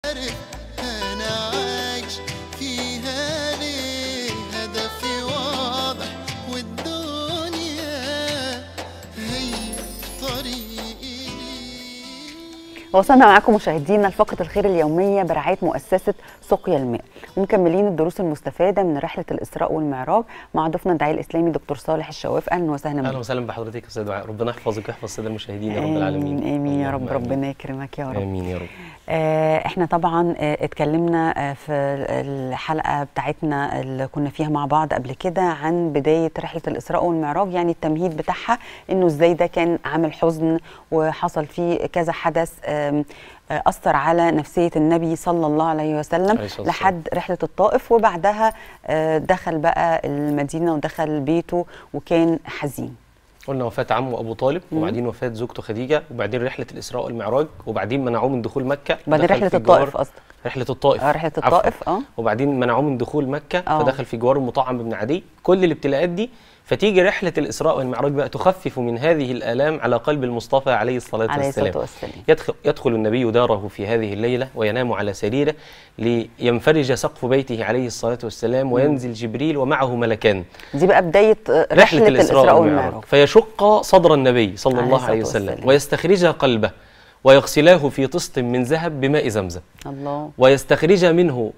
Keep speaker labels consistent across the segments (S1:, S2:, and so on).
S1: عارف انا عايش فيها ليه هدفي واضح والدنيا هي طريقي ليه
S2: وصلنا معاكم مشاهدينا لفقرة الخير اليومية برعاية مؤسسة سقيا الماء ومكملين الدروس المستفادة من رحلة الإسراء والمعراج مع ضيفنا الداعية الإسلامي دكتور صالح الشواف أهلا وسهلا
S3: اهلا
S2: بك
S3: وسهلا بحضرتك يا استاذ دعاء ربنا يحفظك ويحفظ الساده المشاهدين يا رب العالمين
S2: آمين آمين يا
S3: اللهم
S2: رب ربنا يكرمك يا رب
S3: امين يا رب
S2: آه، احنا طبعا آه، اتكلمنا آه، في الحلقه بتاعتنا اللي كنا فيها مع بعض قبل كده عن بدايه رحله الاسراء والمعراج يعني التمهيد بتاعها انه ازاي ده كان عامل حزن وحصل فيه كذا حدث آم، آه، اثر على نفسيه النبي صلى الله عليه وسلم
S3: عليه الصلاة والسلام.
S2: لحد رحله الطائف وبعدها آه، دخل بقى المدينه ودخل بيته وكان حزين
S3: قلنا وفاه عمه ابو طالب وبعدين وفاه زوجته خديجه وبعدين رحله الاسراء والمعراج وبعدين منعوه من دخول مكه
S2: وبعدين
S3: دخل
S2: رحله
S3: في
S2: الطائف
S3: جوار-
S2: قصدك
S3: رحله الطائف
S2: آه، رحله
S3: عفواً.
S2: الطائف اه
S3: وبعدين منعوه من دخول مكه
S2: آه.
S3: فدخل في جوار المطعم بن عدي كل الابتلاءات دي فتيجي رحله الاسراء والمعراج بقى تخفف من هذه الالام على قلب المصطفى عليه الصلاه
S2: عليه
S3: والسلام
S2: الصلاه والسلام
S3: يدخل, يدخل النبي داره في هذه الليلة وينام على سريره لينفرج سقف بيته عليه الصلاة والسلام وينزل جبريل ومعه ملكان
S2: دي بقى بدايه آه،
S3: رحلة الإسراء والمعراج
S2: والمعراج
S3: فيشق صدر النبي صلى
S2: عليه
S3: الله عليه
S2: الصلاة
S3: وسلم
S2: والسلام.
S3: ويستخرج قلبه ويغسلاه في طست من ذهب بماء زمزم
S2: الله
S3: ويستخرج منه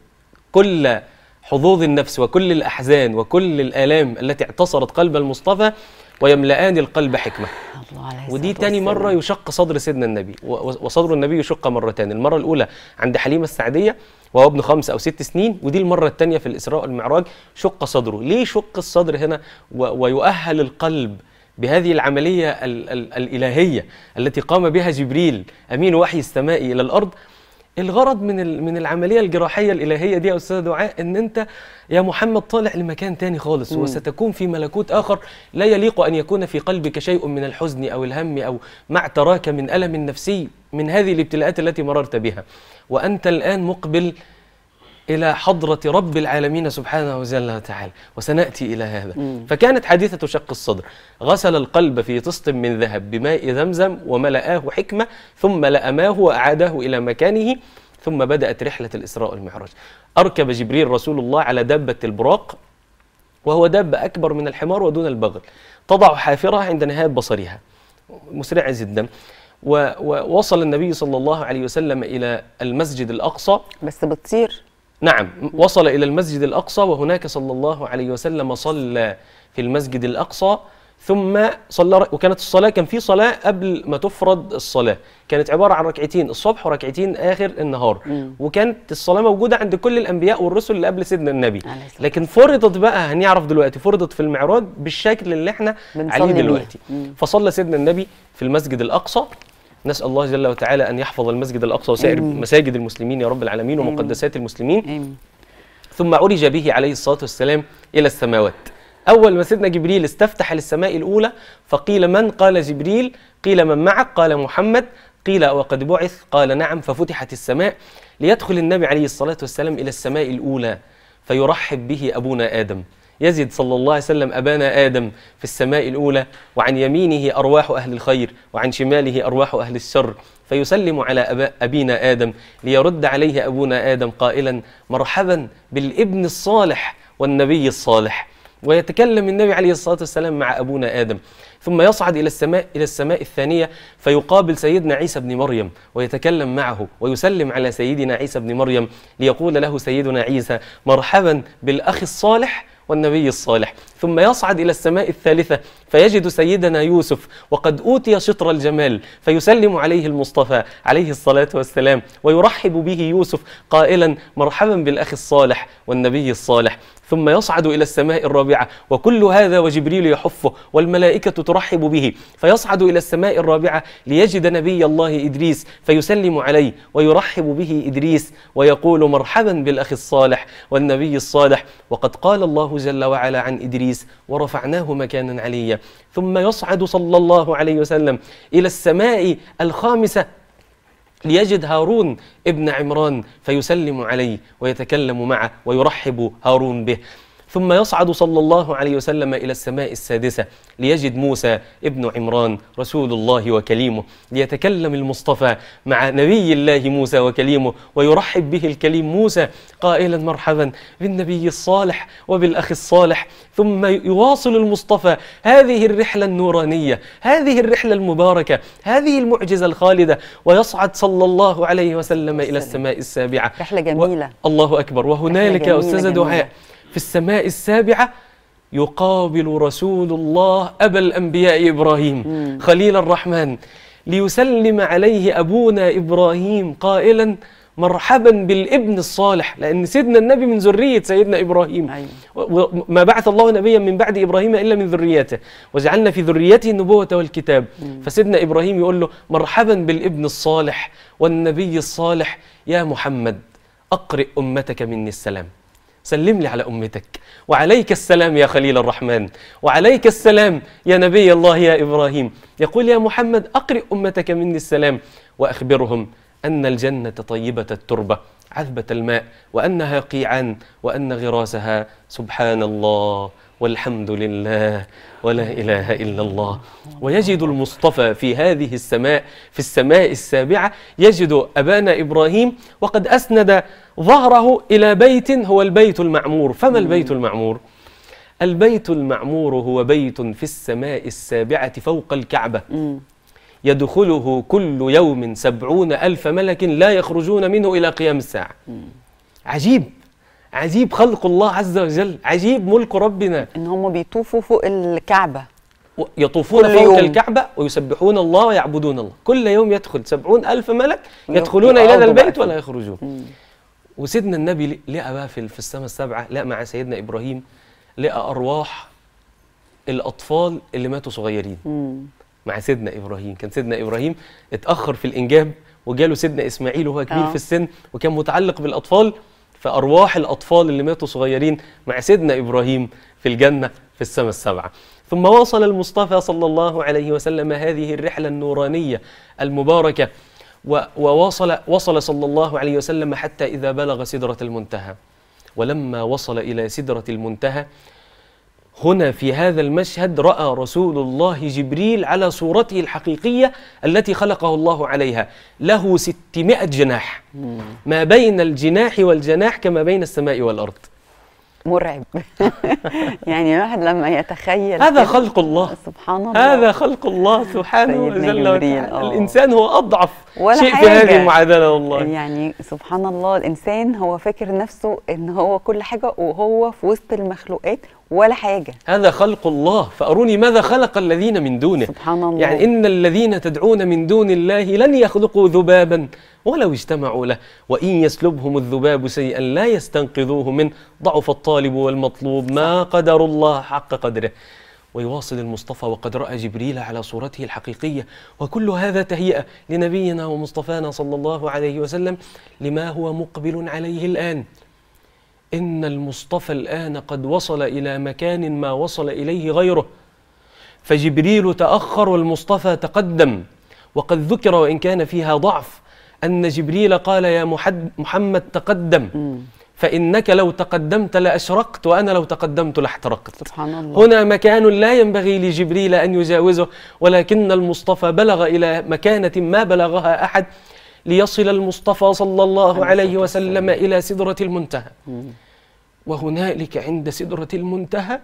S3: كل حظوظ النفس وكل الأحزان وكل الآلام التي اعتصرت قلب المصطفى ويملآن القلب حكمة
S2: الله عليه
S3: ودي
S2: الصلاة
S3: تاني مرة
S2: والسلام.
S3: يشق صدر سيدنا النبي و- و- وصدر النبي يشق مرتين المرة الأولى عند حليمة السعدية وهو ابن خمس أو ست سنين ودي المرة الثانية في الإسراء والمعراج شق صدره ليه شق الصدر هنا و- ويؤهل القلب بهذه العملية ال- ال- الإلهية التي قام بها جبريل أمين وحي السماء إلى الأرض الغرض من ال- من العمليه الجراحيه الالهيه دي يا استاذ دعاء ان انت يا محمد طالع لمكان تاني خالص
S2: مم.
S3: وستكون في ملكوت اخر لا يليق ان يكون في قلبك شيء من الحزن او الهم او ما اعتراك من الم نفسي من هذه الابتلاءات التي مررت بها وانت الان مقبل إلى حضرة رب العالمين سبحانه وجل وتعالى وسنأتي إلى هذا
S2: مم.
S3: فكانت حادثة شق الصدر غسل القلب في طست من ذهب بماء زمزم وملآه حكمة ثم لأماه وأعاده إلى مكانه ثم بدأت رحلة الإسراء والمعراج أركب جبريل رسول الله على دابة البراق وهو دابة أكبر من الحمار ودون البغل تضع حافرها عند نهاية بصرها مسرعة جدا و- ووصل النبي صلى الله عليه وسلم إلى المسجد الأقصى
S2: بس بتطير
S3: نعم وصل إلى المسجد الأقصى وهناك صلى الله عليه وسلم صلى في المسجد الأقصى ثم صلى وكانت الصلاة كان في صلاة قبل ما تفرض الصلاة كانت عبارة عن ركعتين الصبح وركعتين آخر النهار
S2: مم.
S3: وكانت الصلاة موجودة عند كل الأنبياء والرسل اللي قبل سيدنا النبي
S2: عليه الصلاة
S3: لكن فرضت بقى هنعرف دلوقتي فرضت في المعراج بالشكل اللي احنا
S2: بنصلي
S3: عليه
S2: بيه.
S3: دلوقتي
S2: مم.
S3: فصلى سيدنا النبي في المسجد الأقصى نسأل الله جل وتعالى أن يحفظ المسجد الأقصى وسائر
S2: آمين.
S3: مساجد المسلمين يا رب العالمين
S2: آمين.
S3: ومقدسات المسلمين
S2: آمين
S3: ثم عرج به عليه الصلاة والسلام إلى السماوات أول ما سيدنا جبريل استفتح للسماء الأولى فقيل من قال جبريل قيل من معك قال محمد قيل وقد بعث قال نعم ففتحت السماء ليدخل النبي عليه الصلاة والسلام إلى السماء الأولى فيرحب به أبونا آدم يزد صلى الله عليه وسلم أبانا آدم في السماء الأولى وعن يمينه أرواح أهل الخير وعن شماله أرواح أهل الشر فيسلم على أبا أبينا آدم ليرد عليه أبونا آدم قائلا مرحبا بالابن الصالح والنبي الصالح ويتكلم النبي عليه الصلاة والسلام مع أبونا آدم ثم يصعد إلى السماء إلى السماء الثانية فيقابل سيدنا عيسى بن مريم ويتكلم معه ويسلم على سيدنا عيسى بن مريم ليقول له سيدنا عيسى مرحبا بالأخ الصالح والنبي الصالح ثم يصعد إلى السماء الثالثة فيجد سيدنا يوسف وقد أوتي شطر الجمال فيسلم عليه المصطفى عليه الصلاة والسلام ويرحب به يوسف قائلا مرحبا بالأخ الصالح والنبي الصالح ثم يصعد إلى السماء الرابعة وكل هذا وجبريل يحفه والملائكة ترحب به فيصعد إلى السماء الرابعة ليجد نبي الله إدريس فيسلم عليه ويرحب به إدريس ويقول مرحبا بالأخ الصالح والنبي الصالح وقد قال الله جل وعلا عن إدريس ورفعناه مكانا عليا ثم يصعد صلى الله عليه وسلم إلى السماء الخامسة ليجد هارون ابن عمران فيسلم عليه ويتكلم معه ويرحب هارون به ثم يصعد صلى الله عليه وسلم إلى السماء السادسة ليجد موسى ابن عمران رسول الله وكليمه ليتكلم المصطفى مع نبي الله موسى وكليمه ويرحب به الكليم موسى قائلا مرحبا بالنبي الصالح وبالأخ الصالح ثم يواصل المصطفى هذه الرحلة النورانية هذه الرحلة المباركة هذه المعجزة الخالدة ويصعد صلى الله عليه وسلم إلى السماء السابعة
S2: رحلة جميلة
S3: و... الله أكبر وهنالك يا
S2: جميلة
S3: أستاذة
S2: جميلة.
S3: دعاء في السماء السابعة يقابل رسول الله أبا الأنبياء إبراهيم خليل الرحمن ليسلم عليه أبونا إبراهيم قائلا مرحبا بالابن الصالح لأن سيدنا النبي من ذرية سيدنا إبراهيم
S2: أيوة.
S3: وما بعث الله نبيا من بعد إبراهيم إلا من ذريته وجعلنا في ذريته النبوة والكتاب فسيدنا إبراهيم يقول له مرحبا بالابن الصالح والنبي الصالح يا محمد أقرئ أمتك مني السلام سلم لي على أمتك وعليك السلام يا خليل الرحمن وعليك السلام يا نبي الله يا إبراهيم يقول يا محمد أقرئ أمتك مني السلام وأخبرهم أن الجنة طيبة التربة عذبة الماء وأنها قيعان وأن غراسها سبحان الله والحمد لله ولا إله إلا الله ويجد المصطفى في هذه السماء في السماء السابعة يجد أبانا إبراهيم وقد أسند ظهره إلى بيت هو البيت المعمور فما البيت المعمور؟ البيت المعمور هو بيت في السماء السابعة فوق الكعبة يدخله كل يوم سبعون ألف ملك لا يخرجون منه إلى قيام الساعة عجيب عجيب خلق الله عز وجل عجيب ملك ربنا
S2: ان هم بيطوفوا فوق الكعبة
S3: يطوفون
S2: كل
S3: فوق
S2: يوم.
S3: الكعبة ويسبحون الله ويعبدون الله كل يوم يدخل سبعون ألف ملك يدخلون إلى
S2: يقعدوا
S3: هذا
S2: بقى
S3: البيت
S2: فيه.
S3: ولا يخرجون وسيدنا النبي لقى بقى في في السماء السبعة لقى مع سيدنا إبراهيم لقى أرواح الأطفال اللي ماتوا صغيرين
S2: مم.
S3: مع سيدنا ابراهيم كان سيدنا ابراهيم اتاخر في الانجاب وجاله سيدنا اسماعيل وهو كبير
S2: آه.
S3: في السن وكان متعلق بالاطفال فارواح الاطفال اللي ماتوا صغيرين مع سيدنا ابراهيم في الجنه في السماء السبعه ثم وصل المصطفى صلى الله عليه وسلم هذه الرحله النورانيه المباركه و- ووصل وصل صلى الله عليه وسلم حتى اذا بلغ سدره المنتهى ولما وصل الى سدره المنتهى هنا في هذا المشهد راى رسول الله جبريل على صورته الحقيقيه التي خلقه الله عليها له ستمائة جناح ما بين الجناح والجناح كما بين السماء والارض
S2: مرعب يعني الواحد لما يتخيل
S3: هذا
S2: كده،
S3: خلق الله
S2: سبحان الله
S3: هذا خلق الله سبحانه
S2: سيدنا
S3: جل
S2: جبريل،
S3: وعلا
S2: آه.
S3: الانسان هو اضعف
S2: ولا
S3: شيء في
S2: حاجة.
S3: هذه المعادله والله
S2: يعني سبحان الله الانسان هو فاكر نفسه ان هو كل حاجه وهو في وسط المخلوقات ولا حاجه
S3: هذا خلق الله فأروني ماذا خلق الذين من دونه
S2: سبحان الله
S3: يعني إن الذين تدعون من دون الله لن يخلقوا ذبابا ولو اجتمعوا له وإن يسلبهم الذباب شيئا لا يستنقذوه منه ضعف الطالب والمطلوب ما قدر الله حق قدره ويواصل المصطفى وقد رأى جبريل على صورته الحقيقية وكل هذا تهيئة لنبينا ومصطفانا صلى الله عليه وسلم لما هو مقبل عليه الآن إن المصطفى الآن قد وصل إلى مكان ما وصل إليه غيره فجبريل تأخر والمصطفى تقدم وقد ذكر وإن كان فيها ضعف أن جبريل قال يا محد محمد تقدم فإنك لو تقدمت لأشرقت وأنا لو تقدمت لاحترقت
S2: سبحان الله
S3: هنا مكان لا ينبغي لجبريل أن يجاوزه ولكن المصطفى بلغ إلى مكانة ما بلغها أحد ليصل المصطفى صلى الله
S2: عليه
S3: عليه
S2: الصلاة
S3: وسلم إلى سدرة المنتهى وهنالك عند سدرة المنتهى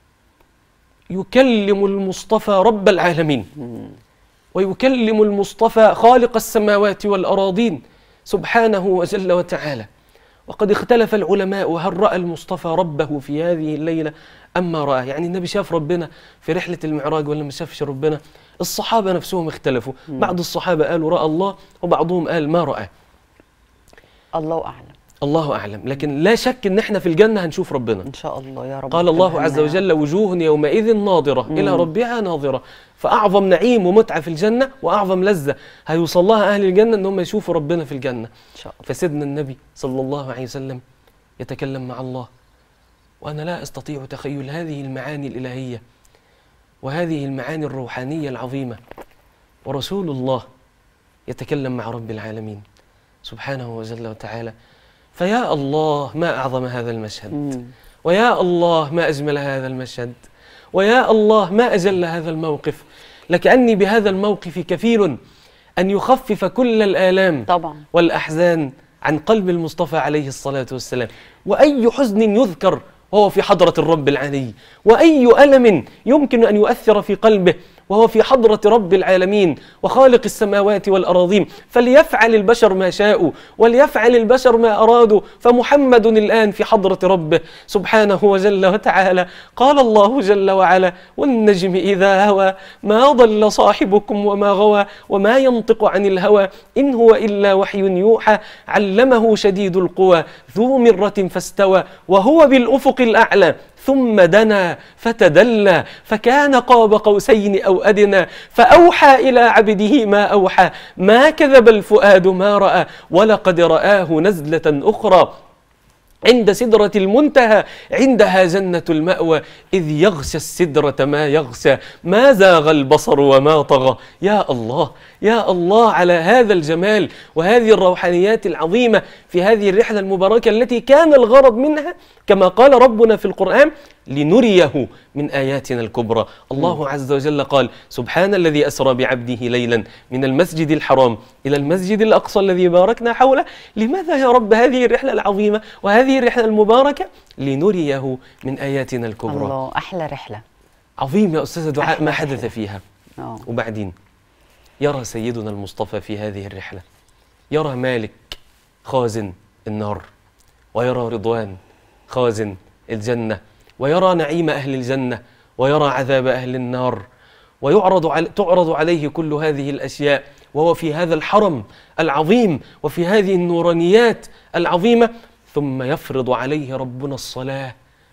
S3: يكلم المصطفى رب العالمين ويكلم المصطفى خالق السماوات والأراضين سبحانه وجل وتعالى وقد اختلف العلماء هل رأى المصطفى ربه في هذه الليلة أم ما رأى يعني النبي شاف ربنا في رحلة المعراج ولا ما شافش ربنا الصحابة نفسهم اختلفوا بعض الصحابة قالوا رأى الله وبعضهم قال ما رأى
S2: الله اعلم
S3: الله أعلم لكن لا شك إن احنا في الجنة هنشوف ربنا
S2: ان شاء الله يا رب
S3: قال الله
S2: تبارك
S3: عز
S2: لنا.
S3: وجل وجوه يومئذ ناظرة إلى ربها ناظرة فأعظم نعيم ومتعة في الجنة وأعظم لذة هيوصل لها أهل الجنة إن هم يشوفوا ربنا في الجنة
S2: ان شاء الله
S3: فسيدنا النبي صلى الله عليه وسلم يتكلم مع الله وأنا لا أستطيع تخيل هذه المعاني الإلهية وهذه المعاني الروحانية العظيمة ورسول الله يتكلم مع رب العالمين سبحانه وجل وتعالى فيا الله ما أعظم هذا المشهد
S2: مم.
S3: ويا الله ما أجمل هذا المشهد ويا الله ما أجل هذا الموقف لكأني بهذا الموقف كفيل أن يخفف كل الآلام
S2: طبعا
S3: والأحزان عن قلب المصطفى عليه الصلاة والسلام وأي حزن يذكر وهو في حضرة الرب العلي وأي ألم يمكن أن يؤثر في قلبه وهو في حضرة رب العالمين وخالق السماوات والأراضين فليفعل البشر ما شاءوا وليفعل البشر ما أرادوا فمحمد الآن في حضرة ربه سبحانه وجل وتعالى قال الله جل وعلا والنجم إذا هوى ما ضل صاحبكم وما غوى وما ينطق عن الهوى إن هو إلا وحي يوحى علمه شديد القوى ذو مرة فاستوى وهو بالأفق الأعلى ثم دنا فتدلى فكان قاب قوسين او ادنى فاوحى الى عبده ما اوحى ما كذب الفؤاد ما راى ولقد راه نزله اخرى عند سدرة المنتهى عندها جنة المأوى إذ يغشى السدرة ما يغشى ما زاغ البصر وما طغى يا الله يا الله على هذا الجمال وهذه الروحانيات العظيمة في هذه الرحلة المباركة التي كان الغرض منها كما قال ربنا في القرآن لنريه من آياتنا الكبرى الله عز وجل قال سبحان الذي أسرى بعبده ليلا من المسجد الحرام إلى المسجد الأقصى الذي باركنا حوله لماذا يا رب هذه الرحلة العظيمة وهذه الرحلة المباركة لنريه من آياتنا الكبرى
S2: الله احلى رحله
S3: عظيم يا أستاذة دعاء
S2: أحلى
S3: ما حدث
S2: رحلة.
S3: فيها
S2: اه
S3: وبعدين يرى سيدنا المصطفى في هذه الرحلة يرى مالك خازن النار ويرى رضوان خازن الجنة ويرى نعيم أهل الجنة ويرى عذاب أهل النار ويعرض علي تعرض عليه كل هذه الأشياء وهو في هذا الحرم العظيم وفي هذه النورانيات العظيمة ثم يفرض عليه ربنا الصلاة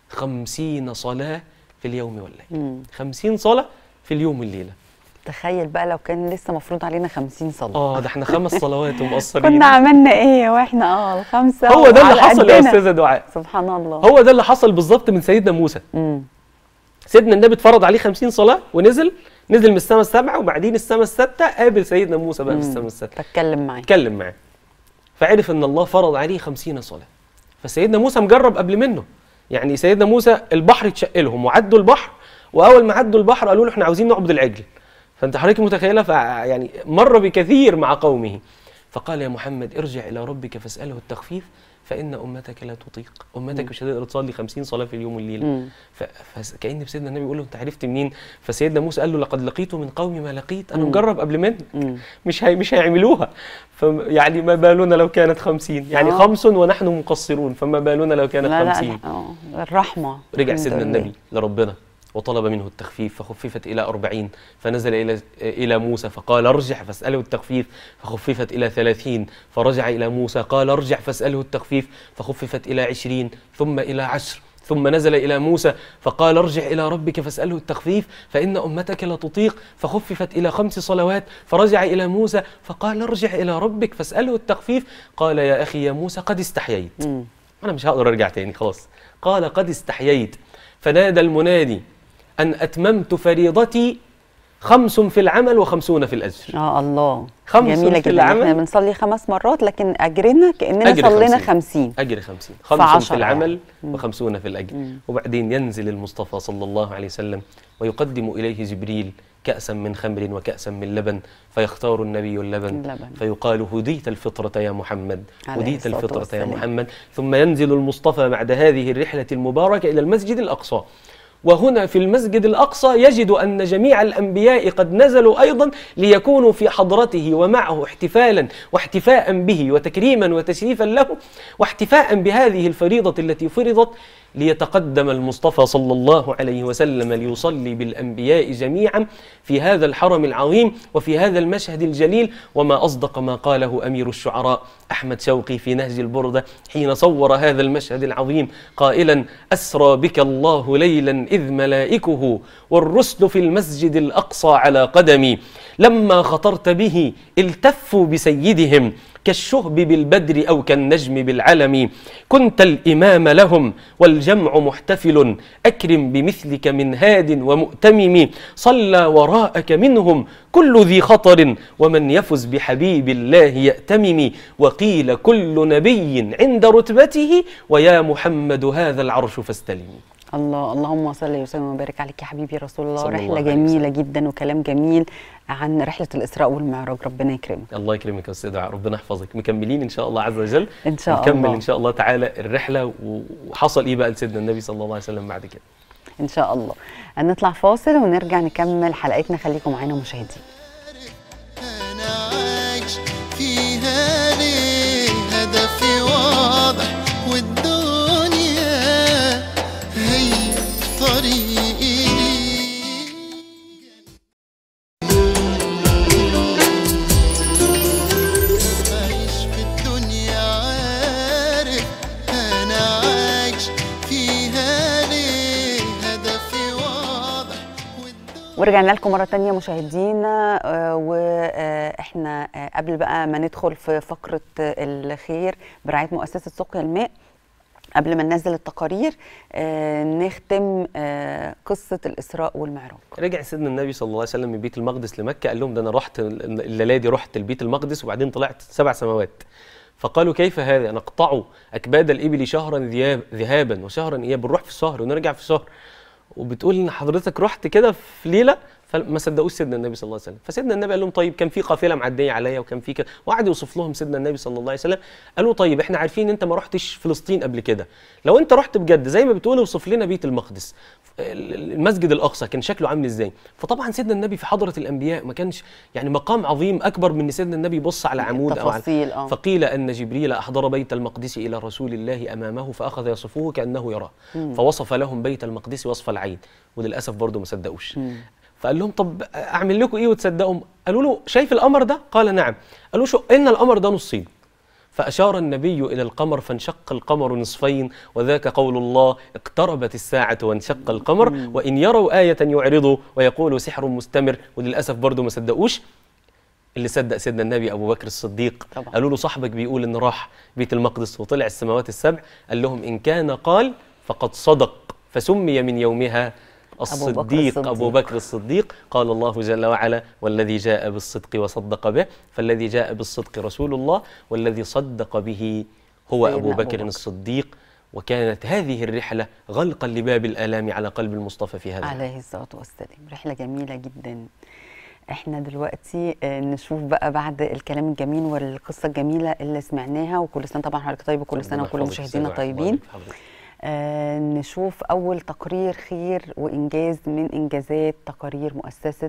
S3: خمسين صلاة في اليوم والليل
S2: مم.
S3: خمسين صلاة في اليوم والليلة
S2: تخيل بقى لو كان لسه مفروض علينا 50 صلاه
S3: اه ده احنا خمس صلوات ومقصرين
S2: كنا عملنا ايه واحنا اه الخمسه
S3: هو ده اللي
S2: وعلى
S3: حصل يا
S2: قدنا.
S3: استاذه دعاء
S2: سبحان الله
S3: هو ده اللي حصل بالظبط من سيدنا موسى
S2: مم.
S3: سيدنا النبي اتفرض عليه 50 صلاه ونزل نزل من السماء السبعه وبعدين السماء السادسه قابل سيدنا موسى بقى في
S2: مم.
S3: السماء السادسه
S2: بتكلم معاه
S3: اتكلم معاه فعرف ان الله فرض عليه 50 صلاه فسيدنا موسى مجرب قبل منه يعني سيدنا موسى البحر اتشق لهم وعدوا البحر واول ما عدوا البحر قالوا له احنا عاوزين نعبد العجل فانت حضرتك متخيله ف يعني مر بكثير مع قومه فقال يا محمد ارجع الى ربك فاساله التخفيف فان امتك لا تطيق امتك مش هتقدر تصلي 50 صلاه في اليوم والليله
S2: مم.
S3: ف- فكأن سيدنا النبي بيقول له انت عرفت منين فسيدنا موسى قال له لقد لقيت من قومي ما لقيت انا
S2: مم.
S3: مجرب قبل منك
S2: مم.
S3: مش هي مش هيعملوها ف يعني ما بالنا لو كانت خمسين يعني
S2: آه.
S3: خمس ونحن مقصرون فما بالنا لو كانت
S2: لا لا
S3: خمسين
S2: اه الرحمه
S3: رجع
S2: الحمد
S3: سيدنا
S2: لله.
S3: النبي لربنا وطلب منه التخفيف فخففت إلى أربعين فنزل إلى إلى موسى فقال ارجع فاسأله التخفيف فخففت إلى ثلاثين فرجع إلى موسى قال ارجع فاسأله التخفيف فخففت إلى عشرين ثم إلى عشر ثم نزل إلى موسى فقال ارجع إلى ربك فاسأله التخفيف فإن أمتك لا تطيق فخففت إلى خمس صلوات فرجع إلى موسى فقال ارجع إلى ربك فاسأله التخفيف قال يا أخي يا موسى قد استحييت
S2: مم.
S3: انا مش هقدر ارجع تاني خلاص قال قد استحييت فنادى المنادي ان اتممت فريضتي خمس في العمل وخمسون في الاجر
S2: اه الله
S3: خمس
S2: جميله
S3: في
S2: جدا احنا
S3: العمل.
S2: بنصلي خمس مرات لكن اجرنا كاننا
S3: أجر
S2: صلينا
S3: خمسين.
S2: 50
S3: اجر خمسين خمس
S2: فعشرة
S3: في العمل
S2: يعني. مم.
S3: وخمسون في الاجر
S2: مم.
S3: وبعدين ينزل المصطفى صلى الله عليه وسلم ويقدم اليه جبريل كأسا من خمر وكأسا من لبن فيختار النبي اللبن
S2: اللبن.
S3: فيقال هديت الفطرة يا محمد
S2: عليه
S3: هديت
S2: الصلاة
S3: الفطرة يا
S2: والسلام.
S3: محمد ثم ينزل المصطفى بعد هذه الرحلة المباركة إلى المسجد الأقصى وهنا في المسجد الأقصى يجد أن جميع الأنبياء قد نزلوا أيضا ليكونوا في حضرته ومعه احتفالا واحتفاء به وتكريما وتشريفا له واحتفاء بهذه الفريضة التي فرضت ليتقدم المصطفى صلى الله عليه وسلم ليصلي بالأنبياء جميعا في هذا الحرم العظيم وفي هذا المشهد الجليل وما أصدق ما قاله أمير الشعراء أحمد شوقي في نهج البردة حين صور هذا المشهد العظيم قائلا أسرى بك الله ليلا إذ ملائكه والرسل في المسجد الأقصى على قدمي لما خطرت به التفوا بسيدهم كالشهب بالبدر أو كالنجم بالعلم كنت الإمام لهم والجمع محتفل أكرم بمثلك من هاد ومؤتمم صلى وراءك منهم كل ذي خطر ومن يفز بحبيب الله يأتمم وقيل كل نبي عند رتبته ويا محمد هذا العرش فاستلم
S2: الله اللهم صل وسلم وبارك عليك يا حبيبي رسول الله
S3: صلى الله
S2: رحله
S3: عليه
S2: جميله جدا وكلام جميل عن رحله الاسراء والمعراج ربنا يكرمك
S3: الله يكرمك يا استاذ دعاء ربنا يحفظك مكملين ان شاء الله عز وجل
S2: ان شاء
S3: نكمل
S2: الله
S3: ان شاء الله تعالى الرحله و- وحصل ايه بقى لسيدنا النبي صلى الله عليه وسلم بعد كده
S2: ان شاء الله هنطلع فاصل ونرجع نكمل حلقتنا خليكم معانا مشاهدين
S1: أنا عايش فيها ليه هدفي واضح والدنيا هي طريقي ليه عايش في الدنيا عارف أنا عايش فيها ليه هدفي واضح والدنيا
S2: ورجعنا لكم مرة تانية مشاهدينا آه، وإحنا آه، قبل بقى ما ندخل في فقرة آه، الخير برعاية مؤسسة سقيا الماء قبل ما ننزل التقارير آه، نختم آه، قصة الإسراء والمعراج
S3: رجع سيدنا النبي صلى الله عليه وسلم من بيت المقدس لمكه قال لهم ده انا رحت الليله دي رحت البيت المقدس وبعدين طلعت سبع سماوات فقالوا كيف هذا نقطع اكباد الابل شهرا ذياب ذهابا وشهرا ايابا نروح في الشهر ونرجع في الشهر وبتقول ان حضرتك رحت كده في ليله فما صدقوش سيدنا النبي صلى الله عليه وسلم فسيدنا النبي قال لهم طيب كان في قافله معديه عليا وكان في كده وقعد يوصف لهم سيدنا النبي صلى الله عليه وسلم قالوا طيب احنا عارفين انت ما رحتش فلسطين قبل كده لو انت رحت بجد زي ما بتقول اوصف لنا بيت المقدس المسجد الاقصى كان شكله عامل ازاي فطبعا سيدنا النبي في حضره الانبياء ما كانش يعني مقام عظيم اكبر من ان سيدنا النبي يبص على عمود او على
S2: تفاصيل اه
S3: فقيل ان جبريل احضر بيت المقدس الى رسول الله امامه فاخذ يصفه كانه يراه فوصف لهم بيت المقدس وصف العين وللاسف برضه ما صدقوش
S2: مم.
S3: فقال لهم طب اعمل لكم ايه وتصدقوا قالوا له شايف القمر ده قال نعم قالوا شو ان القمر ده نصين فأشار النبي إلى القمر فانشق القمر نصفين وذاك قول الله اقتربت الساعة وانشق القمر وإن يروا آية يعرضوا ويقولوا سحر مستمر وللأسف برضه ما صدقوش اللي صدق سيدنا النبي أبو بكر الصديق
S2: طبعا.
S3: قالوا له صاحبك بيقول إن راح بيت المقدس وطلع السماوات السبع قال لهم إن كان قال فقد صدق فسمي من يومها الصديق
S2: الصديق.
S3: أبو بكر الصديق قال الله جل وعلا والذي جاء بالصدق وصدق به فالذي جاء بالصدق رسول الله والذي صدق به هو
S2: سيدنا
S3: أبو
S2: أبو
S3: بكر
S2: بكر.
S3: الصديق وكانت هذه الرحلة غلقا لباب الآلام على قلب المصطفى في هذا العام.
S2: عليه الصلاة والسلام رحلة جميلة جدا احنا دلوقتي آه، نشوف بقى بعد الكلام الجميل والقصة الجميلة اللي سمعناها وكل سنة طبعا حضرتك طيب وكل سنة
S3: ربنا
S2: وكل
S3: يحفظك
S2: مشاهدينا
S3: أستاذ وائل.
S2: طيبين
S3: الله يحفظك.
S2: آه نشوف أول تقرير خير وإنجاز من إنجازات تقارير مؤسسة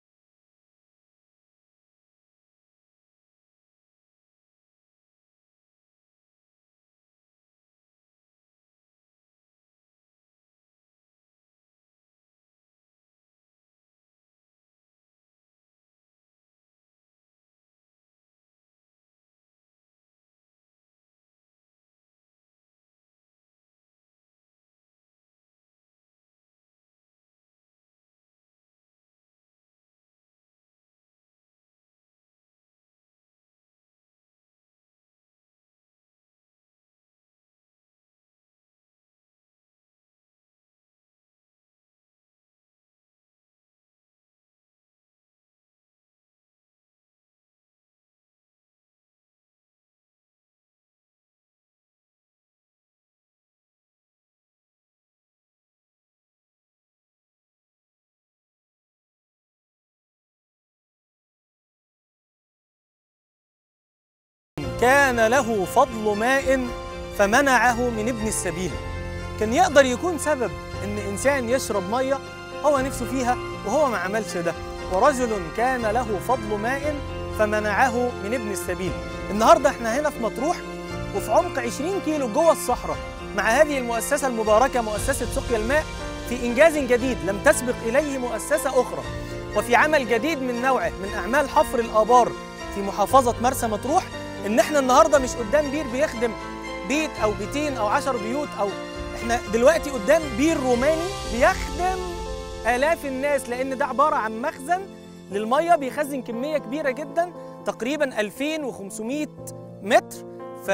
S4: كان له فضل ماء فمنعه من ابن السبيل كان يقدر يكون سبب ان انسان يشرب ميه هو نفسه فيها وهو ما عملش ده ورجل كان له فضل ماء فمنعه من ابن السبيل النهارده احنا هنا في مطروح وفي عمق 20 كيلو جوه الصحراء مع هذه المؤسسه المباركه مؤسسه سقيا الماء في انجاز جديد لم تسبق اليه مؤسسه اخرى وفي عمل جديد من نوعه من اعمال حفر الابار في محافظه مرسى مطروح ان احنا النهارده مش قدام بير بيخدم بيت او بيتين او عشر بيوت او احنا دلوقتي قدام بير روماني بيخدم الاف الناس لان ده عباره عن مخزن للميه بيخزن كميه كبيره جدا تقريبا 2500 متر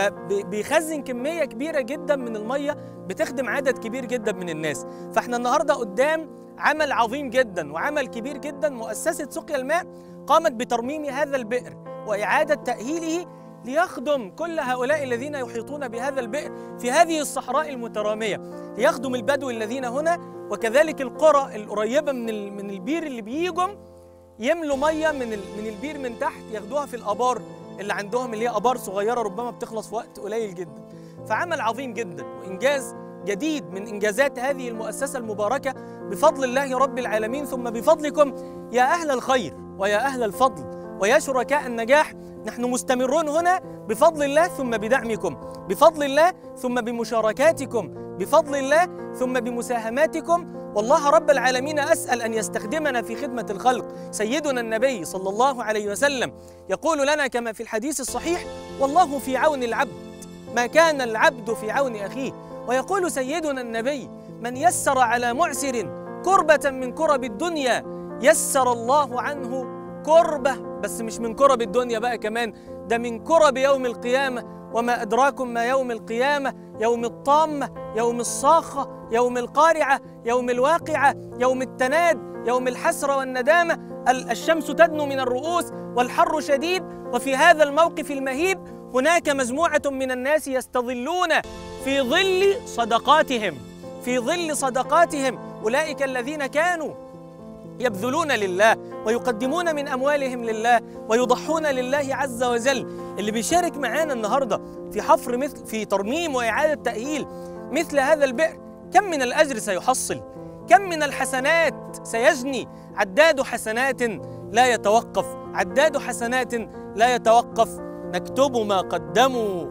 S4: فبيخزن كميه كبيره جدا من الميه بتخدم عدد كبير جدا من الناس فاحنا النهارده قدام عمل عظيم جدا وعمل كبير جدا مؤسسه سقيا الماء قامت بترميم هذا البئر واعاده تاهيله ليخدم كل هؤلاء الذين يحيطون بهذا البئر في هذه الصحراء المتراميه ليخدم البدو الذين هنا وكذلك القرى القريبه من ال- من البير اللي بيجوا يملوا ميه من ال- من البير من تحت ياخدوها في الابار اللي عندهم اللي هي ابار صغيره ربما بتخلص في وقت قليل جدا فعمل عظيم جدا وانجاز جديد من انجازات هذه المؤسسه المباركه بفضل الله رب العالمين ثم بفضلكم يا اهل الخير ويا اهل الفضل ويا شركاء النجاح نحن مستمرون هنا بفضل الله ثم بدعمكم بفضل الله ثم بمشاركاتكم بفضل الله ثم بمساهماتكم والله رب العالمين اسال ان يستخدمنا في خدمه الخلق سيدنا النبي صلى الله عليه وسلم يقول لنا كما في الحديث الصحيح والله في عون العبد ما كان العبد في عون اخيه ويقول سيدنا النبي من يسر على معسر كربه من كرب الدنيا يسر الله عنه كربه بس مش من كرب الدنيا بقى كمان ده من كرب يوم القيامه وما ادراكم ما يوم القيامه يوم الطامه يوم الصاخه يوم القارعه يوم الواقعه يوم التناد يوم الحسره والندامه ال- الشمس تدنو من الرؤوس والحر شديد وفي هذا الموقف المهيب هناك مجموعه من الناس يستظلون في ظل صدقاتهم في ظل صدقاتهم اولئك الذين كانوا يبذلون لله ويقدمون من اموالهم لله ويضحون لله عز وجل اللي بيشارك معانا النهارده في حفر مثل في ترميم واعاده تاهيل مثل هذا البئر كم من الاجر سيحصل كم من الحسنات سيجني عداد حسنات لا يتوقف عداد حسنات لا يتوقف نكتب ما قدموا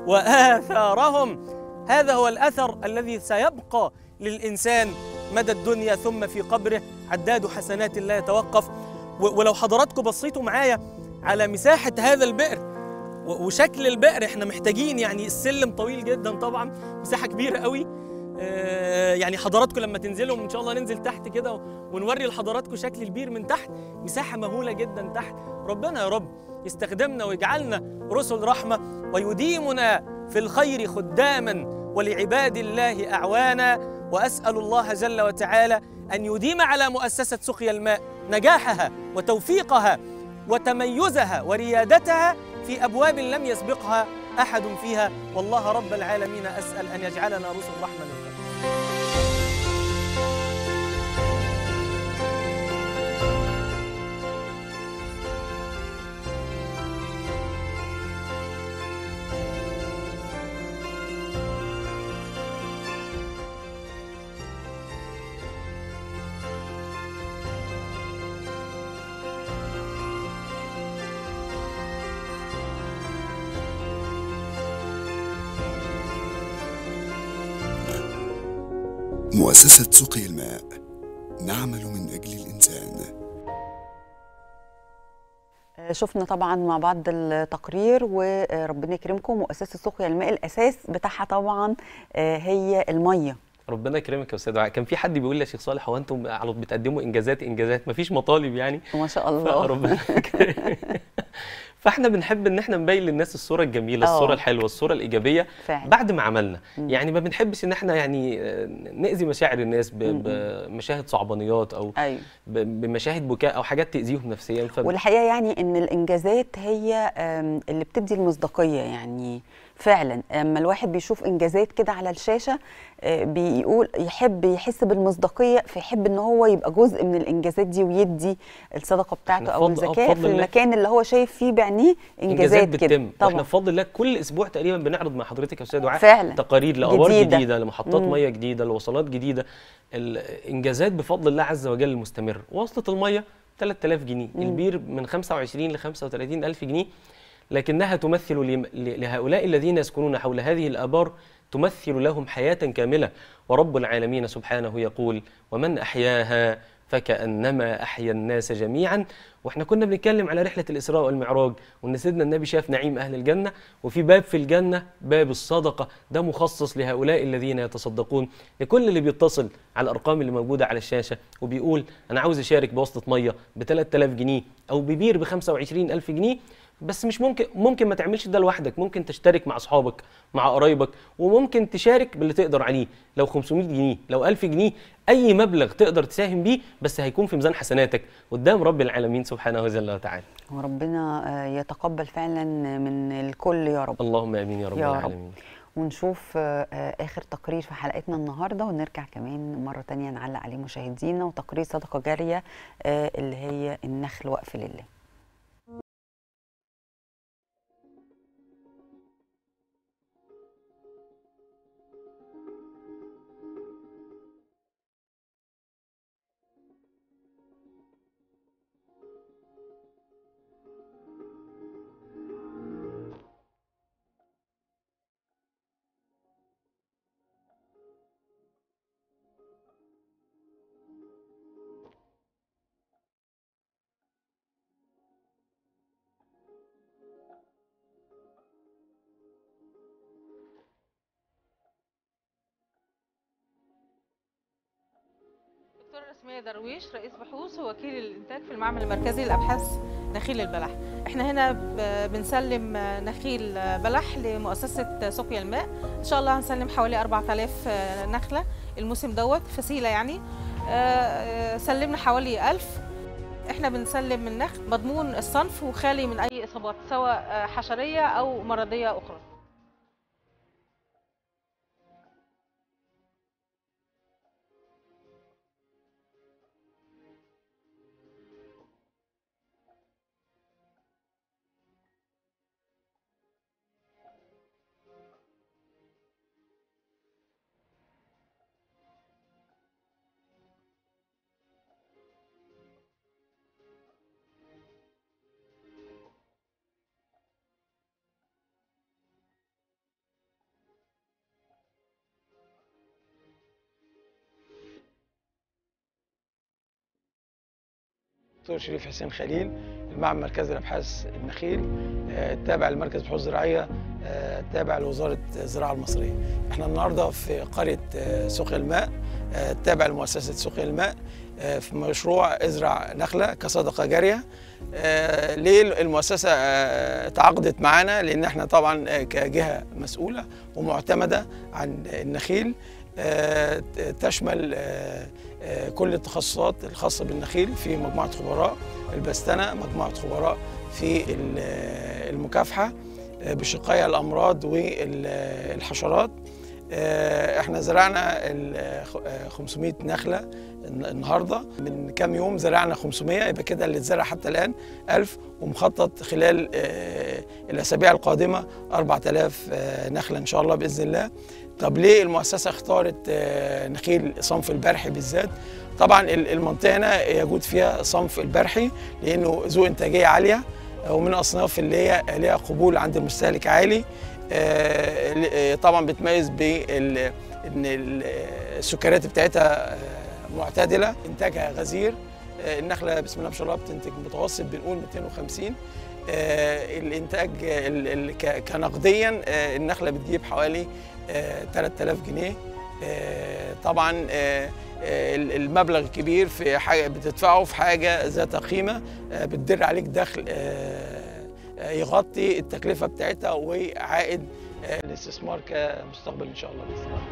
S4: واثارهم هذا هو الاثر الذي سيبقى للانسان مدى الدنيا ثم في قبره عداد حسنات لا يتوقف و- ولو حضراتكم بصيتوا معايا على مساحه هذا البئر و- وشكل البئر احنا محتاجين يعني السلم طويل جدا طبعا مساحه كبيره قوي آه، يعني حضراتكم لما تنزلوا ان شاء الله ننزل تحت كده ونوري لحضراتكم شكل البير من تحت مساحه مهوله جدا تحت ربنا يا رب يستخدمنا ويجعلنا رسل رحمه ويديمنا في الخير خداما ولعباد الله اعوانا واسال الله جل وتعالى ان يديم على مؤسسه سقيا الماء نجاحها وتوفيقها وتميزها وريادتها في ابواب لم يسبقها احد فيها والله رب العالمين اسال ان يجعلنا رسل رحمه للخير
S5: مؤسسة سقي الماء نعمل من أجل الإنسان
S2: آه، شفنا طبعا مع بعض التقرير وربنا يكرمكم مؤسسه سقيا الماء الاساس بتاعها طبعا آه، هي الميه
S3: ربنا يكرمك يا استاذ دعاء كان في حد بيقول لي يا شيخ صالح هو انتم على طول بتقدموا انجازات انجازات مفيش مطالب يعني
S2: ما شاء الله
S3: فربنا يكرمك. فاحنا بنحب ان احنا نبين للناس الصوره الجميله
S2: آه.
S3: الصوره الحلوه الصوره الايجابيه
S2: فعلا.
S3: بعد ما عملنا
S2: مم.
S3: يعني ما بنحبش ان احنا يعني آه، ناذي مشاعر الناس ب- بمشاهد صعبانيات او
S2: ايوه
S3: ب- بمشاهد بكاء او حاجات تاذيهم نفسيا ف...
S2: والحقيقه يعني ان الانجازات هي آم، اللي بتدي المصداقيه يعني فعلا اما الواحد بيشوف انجازات كده على الشاشه آه، بيقول يحب يحس بالمصداقيه فيحب ان هو يبقى جزء من الانجازات دي ويدي الصدقه بتاعته او
S3: بفضل- آه،
S2: الزكاه
S3: بفضل
S2: في
S3: الله.
S2: المكان اللي هو شايف فيه بعينيه انجازات كده
S3: بتتم واحنا
S2: طبعا
S3: بفضل الله كل اسبوع تقريبا بنعرض مع حضرتك يا استاذ دعاء
S2: فعلا.
S3: تقارير لابار
S2: جديدة.
S3: جديده, جديدة لمحطات
S2: مم.
S3: ميه جديده لوصلات جديده الانجازات بفضل الله عز وجل المستمر وصلة الميه 3000 جنيه البير من 25 ل 35 الف جنيه لكنها تمثل لم- ل- لهؤلاء الذين يسكنون حول هذه الابار تمثل لهم حياه كامله ورب العالمين سبحانه يقول ومن احياها فكانما احيا الناس جميعا واحنا كنا بنتكلم على رحله الاسراء والمعراج وان سيدنا النبي شاف نعيم اهل الجنه وفي باب في الجنه باب الصدقه ده مخصص لهؤلاء الذين يتصدقون لكل اللي بيتصل على الارقام اللي موجوده على الشاشه وبيقول انا عاوز اشارك بواسطه ميه ب 3000 جنيه او ببير ب 25000 جنيه بس مش ممكن ممكن ما تعملش ده لوحدك ممكن تشترك مع اصحابك مع قرايبك وممكن تشارك باللي تقدر عليه لو 500 جنيه لو 1000 جنيه اي مبلغ تقدر تساهم بيه بس هيكون في ميزان حسناتك قدام رب العالمين سبحانه وجل وتعالى
S2: وربنا آه، يتقبل فعلا من الكل يا رب
S3: اللهم امين يا رب
S2: يا رب.
S3: العالمين
S2: ونشوف آه، آه، اخر تقرير في حلقتنا النهارده ونرجع كمان مره تانية نعلق عليه مشاهدينا وتقرير صدقه جاريه آه، اللي هي النخل وقف لله
S6: دكتورة رسمية درويش رئيس بحوث ووكيل الإنتاج في المعمل المركزي للأبحاث نخيل البلح احنا هنا ب- بنسلم نخيل بلح لمؤسسة سقيا الماء إن شاء الله هنسلم حوالي 4000 نخلة الموسم دوت فسيلة يعني آه، آه، سلمنا حوالي 1000 احنا بنسلم النخل مضمون الصنف وخالي من أي إصابات سواء آه، حشرية أو مرضية أخرى
S7: دكتور شريف حسين خليل المعمل مركز الابحاث النخيل آه، تابع لمركز بحوث زراعيه آه، تابع لوزاره الزراعه المصريه. احنا النهارده في قريه آه، سقيا الماء آه، تابع لمؤسسه سقيا الماء آه، في مشروع ازرع نخله كصدقه جاريه. آه، ليه المؤسسه آه، تعاقدت معانا؟ لان احنا طبعا آه، كجهه مسؤوله ومعتمده عن النخيل آه، تشمل آه، آه، كل التخصصات الخاصة بالنخيل في مجموعة خبراء البستنة مجموعة خبراء في ال- آه، المكافحة آه، بشقايا الأمراض والحشرات آه، احنا زرعنا ال- آه، 500 نخلة الن- النهاردة من كام يوم زرعنا 500 يبقى كده اللي اتزرع حتى الآن 1000 ومخطط خلال آه، الأسابيع القادمة 4000 آه، نخلة إن شاء الله بإذن الله طب ليه المؤسسة اختارت آه، نخيل صنف البرحي بالذات؟ طبعا ال- المنطقة هنا يجود فيها صنف البرحي لأنه ذو إنتاجية عالية آه، ومن الأصناف اللي هي ليها قبول عند المستهلك عالي آه، ل- آه، طبعا بتميز بال ان ال- السكريات بتاعتها آه، معتدله انتاجها غزير آه، النخله بسم الله ما شاء الله بتنتج متوسط بنقول 250 آه، الانتاج ال- ال- ك- كنقديا آه، النخله بتجيب حوالي آه، 3000 جنيه آه، طبعا آه، آه، المبلغ الكبير في حاجه بتدفعه في حاجه ذات قيمه آه، بتدر عليك دخل آه، آه، يغطي التكلفه بتاعتها وعائد آه، الاستثمار كمستقبل ان شاء الله باذن الله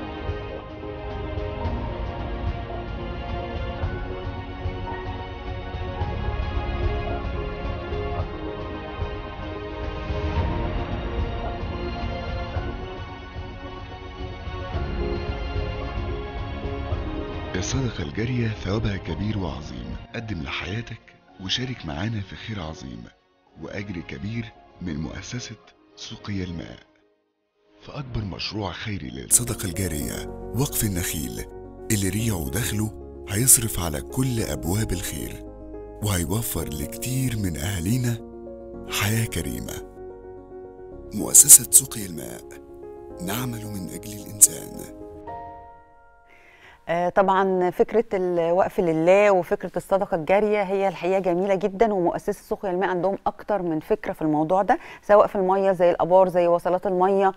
S8: الصدقة الجارية ثوابها كبير وعظيم قدم لحياتك وشارك معانا في خير عظيم وأجر كبير من مؤسسة سقيا الماء فأكبر مشروع خيري لل
S5: الصدقة الجارية وقف النخيل اللي ريعه دخله هيصرف على كل أبواب الخير وهيوفر لكتير من أهالينا حياة كريمة مؤسسة سقي الماء نعمل من أجل الإنسان
S2: آه، طبعا فكره الوقف لله وفكره الصدقه الجاريه هي الحقيقه جميله جدا ومؤسسه سقيا الماء عندهم اكتر من فكره في الموضوع ده سواء في الميه زي الابار زي وصلات الميه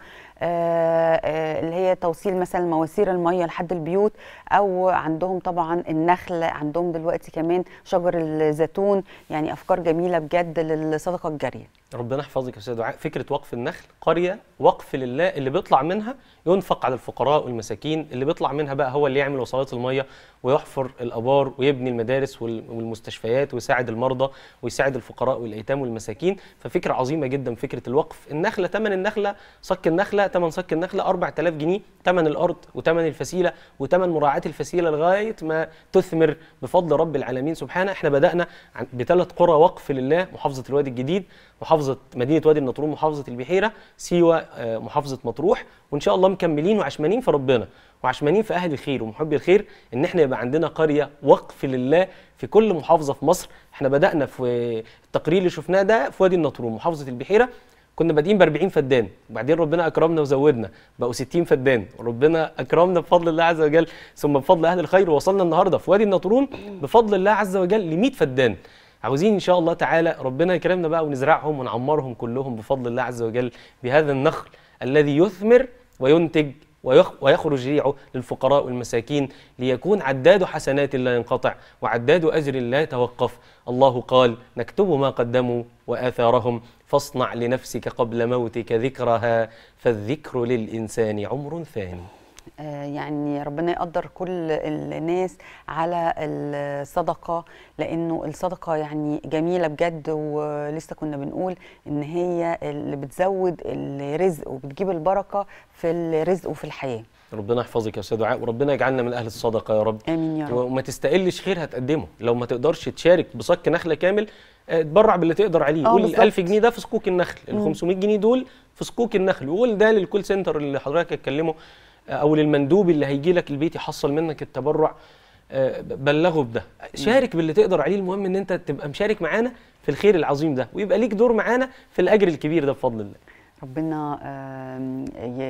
S2: آه، آه، اللي هي توصيل مثلا مواسير الميه لحد البيوت او عندهم طبعا النخل عندهم دلوقتي كمان شجر الزيتون يعني افكار جميله بجد للصدقه الجاريه
S3: ربنا يحفظك يا استاذ دعاء فكره وقف النخل قريه وقف لله اللي بيطلع منها ينفق على الفقراء والمساكين اللي بيطلع منها بقى هو اللي يعمل وصلات الميه ويحفر الابار ويبني المدارس وال- والمستشفيات ويساعد المرضى ويساعد الفقراء والايتام والمساكين ففكره عظيمه جدا فكره الوقف النخله ثمن النخله صك النخله ثمن صك النخله 4000 جنيه ثمن الارض وثمن الفسيله وثمن مراعاه الفسيله لغايه ما تثمر بفضل رب العالمين سبحانه احنا بدانا عن- بثلاث قرى وقف لله محافظه الوادي الجديد محافظه مدينه وادي النطرون محافظه البحيره سيوه آه، محافظه مطروح وان شاء الله مكملين وعشمانين في ربنا وعشمانين في اهل الخير ومحبي الخير ان احنا يبقى عندنا قريه وقف لله في كل محافظه في مصر احنا بدانا في التقرير اللي شفناه ده في وادي النطرون محافظه البحيره كنا بادئين ب 40 فدان وبعدين ربنا اكرمنا وزودنا بقوا 60 فدان وربنا اكرمنا بفضل الله عز وجل ثم بفضل اهل الخير ووصلنا النهارده في وادي النطرون بفضل الله عز وجل ل 100 فدان عاوزين ان شاء الله تعالى ربنا يكرمنا بقى ونزرعهم ونعمرهم كلهم بفضل الله عز وجل بهذا النخل الذي يثمر وينتج ويخ- ويخرج ريعه للفقراء والمساكين ليكون عداد حسنات لا ينقطع وعداد أجر لا يتوقف الله قال نكتب ما قدموا وآثارهم فاصنع لنفسك قبل موتك ذكرها فالذكر للإنسان عمر ثاني
S2: آه، يعني ربنا يقدر كل الناس على الصدقة لأنه الصدقة يعني جميلة بجد ولسه كنا بنقول إن هي اللي بتزود الرزق وبتجيب البركة في الرزق وفي الحياة
S3: ربنا يحفظك يا أستاذ دعاء وربنا يجعلنا من أهل الصدقة يا رب
S2: آمين يا رب
S3: وما تستقلش خير هتقدمه لو ما تقدرش تشارك بصك نخله كامل آه، اتبرع باللي تقدر عليه
S2: آه،
S3: قول
S2: بالظبط.
S3: ال 1000 جنيه ده في صكوك النخل ال 500 جنيه دول في صكوك النخل وقول ده للكول سنتر اللي حضرتك هتكلمه آه، او للمندوب اللي هيجي لك البيت يحصل منك التبرع آه، بلغه بده شارك باللي تقدر عليه المهم ان انت تبقى مشارك معانا في الخير العظيم ده ويبقى ليك دور معانا في الاجر الكبير ده بفضل الله
S2: ربنا آم،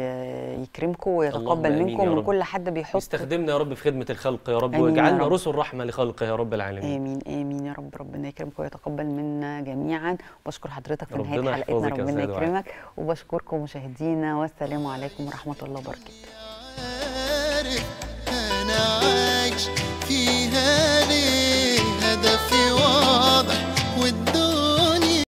S2: ي- يكرمكم ويتقبل
S3: اللهم آمين
S2: منكم
S3: يا
S2: ومن
S3: رب.
S2: كل حد بيحط
S3: يستخدمنا يا رب في خدمه الخلق يا رب
S2: آمين يا
S3: واجعلنا
S2: رب.
S3: رسل رحمه لخلقه يا رب العالمين
S2: امين امين يا رب ربنا يكرمكم ويتقبل منا جميعا وبشكر حضرتك في نهايه
S3: ربنا
S2: حلقتنا
S3: يحفظك يا
S2: ربنا
S3: أستاذ دعاء.
S2: يكرمك وبشكركم مشاهدينا والسلام عليكم ورحمه الله وبركاته
S1: عارف انا عايش فيها ليه هدفي